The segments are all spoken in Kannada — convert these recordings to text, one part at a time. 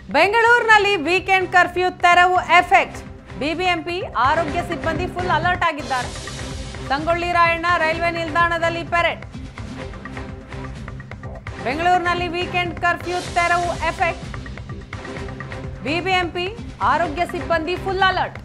ಬೆಂಗಳೂರಿನಲ್ಲಿ ವೀಕೆಂಡ್ ಕರ್ಫ್ಯೂ ತೆರವು ಎಫೆಕ್ಟ್ ಬಿಬಿಎಂಪಿ ಆರೋಗ್ಯ ಸಿಬ್ಬಂದಿ ಫುಲ್ ಅಲರ್ಟ್ ಆಗಿದ್ದಾರೆ ಸಂಗೊಳ್ಳಿ ರಾಯಣ್ಣ ರೈಲ್ವೆ ನಿಲ್ದಾಣದಲ್ಲಿ ಪೆರೇಡ್ ಬೆಂಗಳೂರಿನಲ್ಲಿ ವೀಕೆಂಡ್ ಕರ್ಫ್ಯೂ ತೆರವು ಎಫೆಕ್ಟ್ ಬಿಬಿಎಂಪಿ ಆರೋಗ್ಯ ಸಿಬ್ಬಂದಿ full alert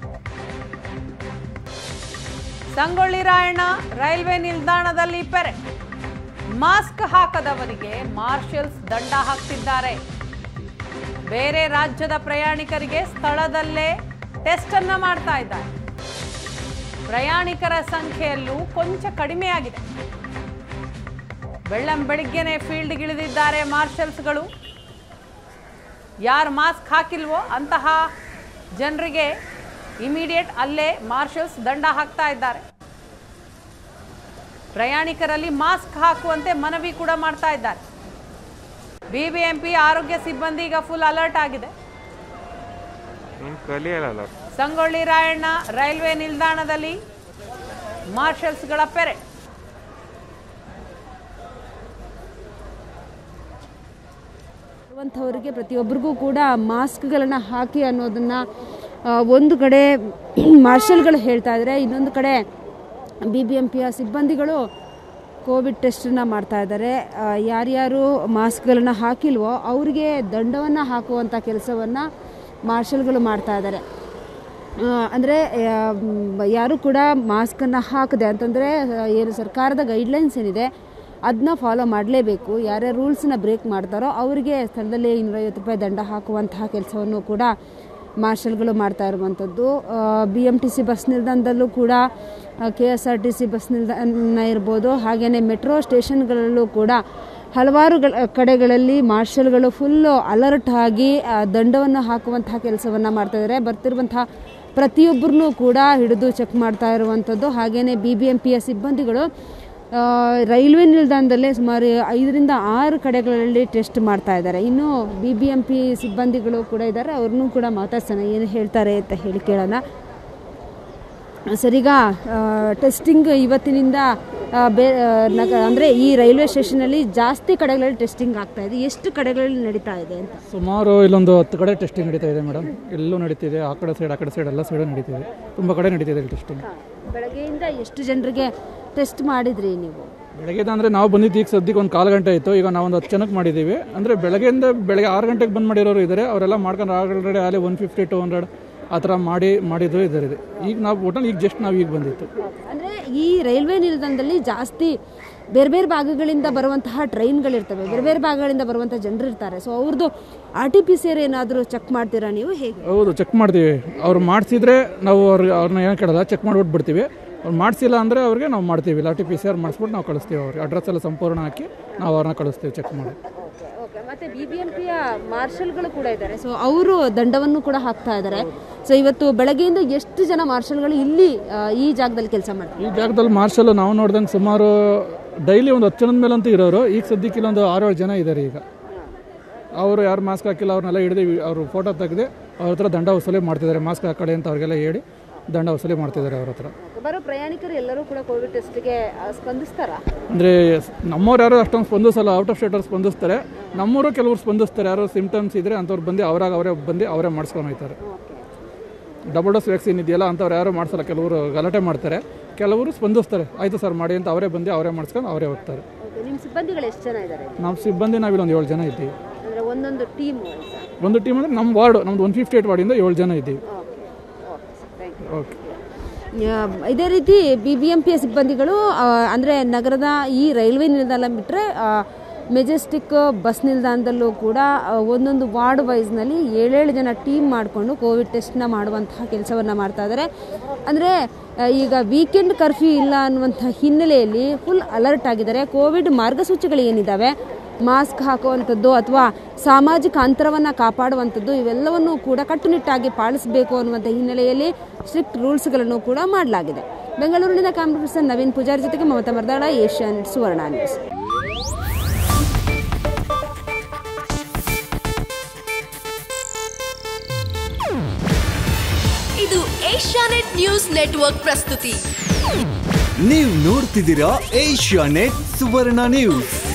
Sangolli Rayanna railway ನಿಲ್ದಾಣದಲ್ಲಿ ಪೆರೇಡ್ ಮಾಸ್ಕ್ ಹಾಕದವರಿಗೆ ಮಾರ್ಷಲ್ಸ್ ದಂಡ ಹಾಕ್ತಿದ್ದಾರೆ ಬೇರೆ ರಾಜ್ಯದ ಪ್ರಯಾಣಿಕರಿಗೆ ಸ್ಥಳದಲ್ಲೇ ಟೆಸ್ಟ್ ಅನ್ನ ಮಾಡ್ತಾ ಇದ್ದಾರೆ ಪ್ರಯಾಣಿಕರ ಸಂಖ್ಯೆಯಲ್ಲೂ ಕೊಂಚ ಕಡಿಮೆಯಾಗಿದೆ ಬೆಳ್ಳಂ ಬೆಳಿಗ್ಗೆನೆ ಫೀಲ್ಡ್ಗಿಳಿದಿದ್ದಾರೆ ಮಾರ್ಷಲ್ಸ್ಗಳು ಯಾರು ಮಾಸ್ಕ್ ಹಾಕಿಲ್ವೋ ಅಂತಹ ಜನರಿಗೆ ಇಮಿಡಿಯೇಟ್ ಅಲ್ಲೇ ಮಾರ್ಷಲ್ಸ್ ದಂಡ ಹಾಕ್ತಾ ಇದ್ದಾರೆ ಪ್ರಯಾಣಿಕರಲ್ಲಿ ಮಾಸ್ಕ್ ಹಾಕುವಂತೆ ಮನವಿ ಕೂಡ ಮಾಡ್ತಾ ಇದ್ದಾರೆ ಬಿಬಿಎಂಪಿ ಆರೋಗ್ಯ ಸಿಬ್ಬಂದಿ ಈಗ ಫುಲ್ ಅಲರ್ಟ್ ಆಗಿದೆ ನೀನು ಕಲಿಯಲ್ಲ ಸಂಗೊಳ್ಳಿ ರಾಯಣ್ಣ ರೈಲ್ವೆ ನಿಲ್ದಾಣದಲ್ಲಿ ಮಾರ್ಷಲ್ಸ್ಗಳ ಪೆರೇಡ್ ಇರುವಂಥವರಿಗೆ ಪ್ರತಿಯೊಬ್ಬರಿಗೂ ಕೂಡ ಮಾಸ್ಕ್ಗಳನ್ನು ಹಾಕಿ ಅನ್ನೋದನ್ನು ಒಂದು ಕಡೆ ಮಾರ್ಷಲ್ಗಳು ಹೇಳ್ತಾ ಇದ್ದಾರೆ ಇನ್ನೊಂದು ಕಡೆ ಬಿ ಬಿ ಎಂ ಪಿಯ ಸಿಬ್ಬಂದಿಗಳು ಕೋವಿಡ್ ಟೆಸ್ಟನ್ನು ಮಾಡ್ತಾ ಇದ್ದಾರೆ ಆ, ಯಾರ್ಯಾರು ಮಾಸ್ಕ್ಗಳನ್ನು ಹಾಕಿಲ್ವೋ ಅವರಿಗೆ ದಂಡವನ್ನು ಹಾಕುವಂಥ ಕೆಲಸವನ್ನು ಮಾರ್ಷಲ್ಗಳು ಮಾಡ್ತಾ ಇದ್ದಾರೆ ಅಂದರೆ ಯಾರು ಕೂಡ ಮಾಸ್ಕನ್ನು ಹಾಕದೆ ಅಂತಂದರೆ ಏನು ಸರ್ಕಾರದ ಗೈಡ್ಲೈನ್ಸ್ ಏನಿದೆ ಅದನ್ನ ಫಾಲೋ ಮಾಡಲೇಬೇಕು ಯಾರ್ಯಾರು ರೂಲ್ಸನ್ನ ಬ್ರೇಕ್ ಮಾಡ್ತಾರೋ ಅವರಿಗೆ ಸ್ಥಳದಲ್ಲೇ ಇನ್ನೂರೈವತ್ತು ರೂಪಾಯಿ ದಂಡ ಹಾಕುವಂತಹ ಕೆಲಸವನ್ನು ಕೂಡ ಮಾರ್ಷಲ್ಗಳು ಮಾಡ್ತಾ ಇರುವಂಥದ್ದು B M T C bus ನಿಲ್ದಾಣದಲ್ಲೂ ಕೂಡ K S R T C bus ನಿಲ್ದಾಣ ಇರ್ಬೋದು ಹಾಗೆಯೇ ಮೆಟ್ರೋ ಸ್ಟೇಷನ್ಗಳಲ್ಲೂ ಕೂಡ ಹಲವಾರು ಗಳ- ಕಡೆಗಳಲ್ಲಿ ಮಾರ್ಷಲ್ಗಳು ಫುಲ್ಲು ಅಲರ್ಟ್ ಆಗಿ ಆ, ದಂಡವನ್ನು ಹಾಕುವಂತಹ ಕೆಲಸವನ್ನು ಮಾಡ್ತಾ ಇದ್ದಾರೆ ಬರ್ತಿರುವಂತಹ ಪ್ರತಿಯೊಬ್ಬರನ್ನೂ ಕೂಡ ಹಿಡಿದು ಚೆಕ್ ಮಾಡ್ತಾ ಇರುವಂಥದ್ದು ಹಾಗೆಯೇ ಬಿ ಬಿ ಎಂ ಪಿಯ ಸಿಬ್ಬಂದಿಗಳು ಆ, ರೈಲ್ವೆ ನಿಲ್ದಾಣದಲ್ಲೇ ಸುಮಾರು ಐದರಿಂದ ಆರು ಕಡೆಗಳಲ್ಲಿ ಟೆಸ್ಟ್ ಮಾಡ್ತಾ ಇದ್ದಾರೆ ಇನ್ನು ಬಿ ಬಿ ಎಂ ಪಿ ಸಿಬ್ಬಂದಿಗಳು ಕೂಡ ಇದ್ದಾರೆ ಅವ್ರನ್ನೂ ಕೂಡ ಮಾತಾಡ್ಸೋಣ ಏನು ಹೇಳ್ತಾರೆ ಅಂತ ಹೇಳಿ ಕೇಳೋಣ ಸರಿಗ ಟೆಸ್ಟಿಂಗ್ ಇವತ್ತಿನಿಂದ ಆ, ಬೇ ಆ, ನಗ ಅಂದರೆ ಈ ರೈಲ್ವೆ ಸ್ಟೇಷನಲ್ಲಿ ಜಾಸ್ತಿ ಕಡೆಗಳಲ್ಲಿ ಟೆಸ್ಟಿಂಗ್ ಆಗ್ತಾ ಇದೆ ಎಷ್ಟು ಕಡೆಗಳಲ್ಲಿ ನಡೀತಾ ಇದೆ ಅಂತ ಸುಮಾರು ಇಲ್ಲೊಂದು ಹತ್ತು ಕಡೆ ಟೆಸ್ಟಿಂಗ್ ನಡೀತಾ ಇದೆ ಮೇಡಮ್ ಎಲ್ಲೂ ನಡೀತಿದೆ ಆ ಕಡೆ ಸೈಡ್ ಆ ಕಡೆ ಸೈಡ್ ಎಲ್ಲ ಸೈಡ್ ನಡೀತಿದೆ ತುಂಬ ಕಡೆ ನಡೀತಿದೆ ಟೆಸ್ಟಿಂಗ್ ಬೆಳಗ್ಗೆಯಿಂದ ಎಷ್ಟು ಜನರಿಗೆ ಟೆಸ್ಟ್ ಮಾಡಿದ್ರಿ ನೀವು ಬೆಳಗ್ಗೆ ಅಂದರೆ ನಾವು ಬಂದಿದ್ದು ಈಗ ಸದ್ಯಕ್ಕೆ ಒಂದು ಕಾಲು ಗಂಟೆ ಆಯಿತು ಈಗ ನಾವು ಒಂದು ಹತ್ತು ಜನಕ್ಕೆ ಮಾಡಿದ್ದೀವಿ ಅಂದರೆ ಬೆಳಗ್ಗೆಯಿಂದ ಬೆಳಗ್ಗೆ ಆರು ಗಂಟೆಗೆ ಬಂದು ಮಾಡಿರೋರು ಇದ್ದಾರೆ ಅವರೆಲ್ಲ ಮಾಡ್ಕೊಂಡು ಆಲ್ರೆಡಿ ಅಲ್ಲಿ ಒನ್ ಫಿಫ್ಟಿ ಟು ಹಂಡ್ರೆಡ್ ಆ ಥರ ಮಾಡಿ ಮಾಡಿದ್ರು ಇದ್ದಾರೆ ಈಗ ನಾವು ಒಟ್ಟಲ್ಲಿ ಈಗ ಜಸ್ಟ್ ನಾವು ಈಗ ಬಂದಿತ್ತು ಅಂದರೆ ಈ ರೈಲ್ವೆ ನಿಲ್ದಾಣದಲ್ಲಿ ಜಾಸ್ತಿ ಬೇರೆ ಬೇರೆ ಭಾಗಗಳಿಂದ ಬರುವಂತಹ ಟ್ರೈನ್ಗಳಿರ್ತವೆ ಬೇರೆ ಬೇರೆ ಭಾಗಗಳಿಂದ ಬರುವಂತಹ ಜನರು ಇರ್ತಾರೆ ಸೊ ಅವ್ರದ್ದು R T P C R ಏನಾದರೂ ಚೆಕ್ ಮಾಡ್ತೀರಾ ನೀವು ಹೇಗೆ ಹೌದು ಚೆಕ್ ಮಾಡ್ತೀವಿ ಅವ್ರು ಮಾಡಿಸಿದ್ರೆ ನಾವು ಅವ್ರಿಗೆ ಅವ್ರನ್ನ ಏನು ಕೇಳಲ್ಲ ಚೆಕ್ ಮಾಡಿಬಿಟ್ಟು ಬಿಡ್ತೀವಿ ಅವ್ರು ಮಾಡಿಸಿಲ್ಲ ಅಂದರೆ ಅವ್ರಿಗೆ ನಾವು ಮಾಡ್ತೀವಿ ಟಿ ಪಿ ಸಿ ಆರ್ ಮಾಡಿಸ್ಬಿಟ್ಟು ನಾವು ಕಳಿಸ್ತೀವಿ ಅವ್ರಿಗೆ ಅಡ್ರೆಸ್ ಎಲ್ಲ ಸಂಪೂರ್ಣ ಹಾಕಿ ನಾವು ಅವ್ರನ್ನ ಕಳಿಸ್ತೀವಿ ಚೆಕ್ ಮಾಡಿ ಓಕೆ ಮತ್ತೆ ಬಿ ಬಿ ಎಂ ಪಿಯ ಮಾರ್ಷಲ್ಗಳು ಕೂಡ ಇದ್ದಾರೆ ಸೊ ಅವರು ದಂಡವನ್ನು ಕೂಡ ಹಾಕ್ತಾ ಇದ್ದಾರೆ ಸೊ ಇವತ್ತು ಬೆಳಗ್ಗೆಯಿಂದ ಎಷ್ಟು ಜನ ಮಾರ್ಷಲ್ಗಳು ಇಲ್ಲಿ ಆ, ಈ ಜಾಗದಲ್ಲಿ ಕೆಲಸ ಮಾಡ್ತಾರೆ ಈ ಜಾಗದಲ್ಲಿ ಮಾರ್ಷಲ್ ನಾವು ನೋಡ್ದಂಗೆ ಸುಮಾರು ಡೈಲಿ ಒಂದು ಹತ್ತು ಜನದ ಮೇಲಂತೂ ಇರೋರು ಈಗ ಸದ್ಯಕ್ಕೆ ಇಲ್ಲೊಂದು ಆರೇಳು ಜನ ಇದ್ದಾರೆ ಈಗ ಅವರು ಯಾರು ಮಾಸ್ಕ್ ಹಾಕಿಲ್ಲ ಅವ್ರನ್ನೆಲ್ಲ ಹಿಡಿದು ಅವರು ಫೋಟೋ ತೆಗೆದು ಅವ್ರ ಹತ್ರ ದಂಡ ವಸೂಲಿ ಮಾಡ್ತಿದ್ದಾರೆ ಮಾಸ್ಕ್ ಹಾಕೊಳ್ಳಿ ಅಂತ ಅವ್ರಿಗೆಲ್ಲ ಹೇಳಿ ದಂಡ ವಸೂಲಿ ಮಾಡ್ತಿದ್ದಾರೆ ಅವ್ರ ಹತ್ರ ಬರೋ ಪ್ರಯಾಣಿಕರು ಎಲ್ಲರೂ ಕೂಡ ಕೋವಿಡ್ ಟೆಸ್ಟ್ಗೆ ಸ್ಪಂದಿಸ್ತಾರಾ ಅಂದರೆ ನಮ್ಮವ್ರು ಯಾರು ಅಷ್ಟೊಂದು ಸ್ಪಂದಿಸಲ್ಲ ಔಟ್ ಆಫ್ ಸ್ಟೇಟರ್ ಸ್ಪಂದಿಸ್ತಾರೆ ನಮ್ಮವರು ಕೆಲವರು ಸ್ಪಂದಿಸ್ತಾರೆ ಯಾರು ಸಿಮ್ಟಮ್ಸ್ ಇದ್ದರೆ ಅಂಥವ್ರು ಬಂದು ಅವರಾಗ ಅವರೇ ಬಂದು ಅವರೇ ಮಾಡಿಸ್ಕೊಂಡು ಹೋಗ್ತಾರೆ ಡಬಲ್ ಡೋಸ್ ವ್ಯಾಕ್ಸಿನ್ ಇದೆಯಲ್ಲ ಅಂಥವ್ರು ಯಾರು ಮಾಡಿಸಲ್ಲ ಕೆಲವರು ಗಲಾಟೆ ಮಾಡ್ತಾರೆ ಕೆಲವರು ಸ್ಪಂದಿಸ್ತಾರೆ ಆಯಿತು ಸರ್ ಮಾಡಿ ಅಂತ ಅವರೇ ಬಂದು ಅವರೇ ಮಾಡಿಸ್ಕೊಂಡು ಅವರೇ ಹೋಗ್ತಾರೆ ಓಕೆ ನಿಮ್ಮ ಸಿಬ್ಬಂದಿಗಳು ಎಷ್ಟು ಜನ ಇದ್ದಾರೆ ನಮ್ಮ ಸಿಬ್ಬಂದಿ ನಾವಿಲ್ಲಿ ಒಂದು ಏಳು ಜನ ಇದ್ದೀವಿ ಅಂದರೆ ಒಂದೊಂದು ಟೀಮ್ ಒಂದು ಟೀಮ್ ಅಂದರೆ ನಮ್ಮ ವಾರ್ಡ್ ನಮ್ದು ಒನ್ ಫಿಫ್ಟಿ ಏಟ್ ವಾರ್ಡಿಂದ ಏಳು ಜನ ಇದ್ದೀವಿ ಓಕೆ ಇದೇ ರೀತಿ ಬಿ ಬಿ ಎಂ ಪಿಯ ಸಿಬ್ಬಂದಿಗಳು ಆ, ಅಂದ್ರೆ ನಗರದ ಈ ರೈಲ್ವೆ ನಿಲ್ದಾಣ ಬಿಟ್ಟರೆ ಮೆಜೆಸ್ಟಿಕ್ ಬಸ್ ನಿಲ್ದಾಣದಲ್ಲೂ ಕೂಡ ಆ, ಒಂದೊಂದು ವಾರ್ಡ್ ವೈಸ್ನಲ್ಲಿ ಏಳೇಳು ಜನ ಟೀಮ್ ಮಾಡಿಕೊಂಡು ಕೋವಿಡ್ ಟೆಸ್ಟ್ನ ಮಾಡುವಂತಹ ಕೆಲಸವನ್ನು ಮಾಡ್ತಾ ಇದ್ದಾರೆ ಅಂದರೆ ಈಗ ವೀಕೆಂಡ್ ಕರ್ಫ್ಯೂ ಇಲ್ಲ ಅನ್ನುವಂಥ ಹಿನ್ನೆಲೆಯಲ್ಲಿ ಫುಲ್ ಅಲರ್ಟ್ ಆಗಿದ್ದಾರೆ ಕೋವಿಡ್ ಮಾರ್ಗಸೂಚಿಗಳು ಏನಿದ್ದಾವೆ ಮಾಸ್ಕ್ ಹಾಕುವಂಥದ್ದು ಅಥವಾ ಸಾಮಾಜಿಕ ಅಂತರವನ್ನು ಕಾಪಾಡುವಂಥದ್ದು ಇವೆಲ್ಲವನ್ನೂ ಕೂಡ ಕಟ್ಟುನಿಟ್ಟಾಗಿ ಪಾಲಿಸಬೇಕು ಅನ್ನುವಂಥ ಹಿನ್ನೆಲೆಯಲ್ಲಿ ಸ್ಟ್ರಿಕ್ಟ್ ರೂಲ್ಸ್ಗಳನ್ನು ಕೂಡ ಮಾಡಲಾಗಿದೆ ಬೆಂಗಳೂರಿನಿಂದ ಕ್ಯಾಮ್ರಾ ಪರ್ಸನ್ ನವೀನ್ ಪೂಜಾರಿ ಜೊತೆಗೆ ಮಮತಾ ಮರ್ದಾಳ ಏಷ್ಯನ್ ಸುವರ್ಣ ನ್ಯೂಸ್ ಇದು ಏಷ್ಯಾನೆಟ್ ನ್ಯೂಸ್ ನೆಟ್ವರ್ಕ್ ಪ್ರಸ್ತುತಿ ನೀವು ನೋಡ್ತಿದ್ದೀರಾ ಏಷ್ಯಾ ನೆಟ್ ಸುವರ್ಣ ನ್ಯೂಸ್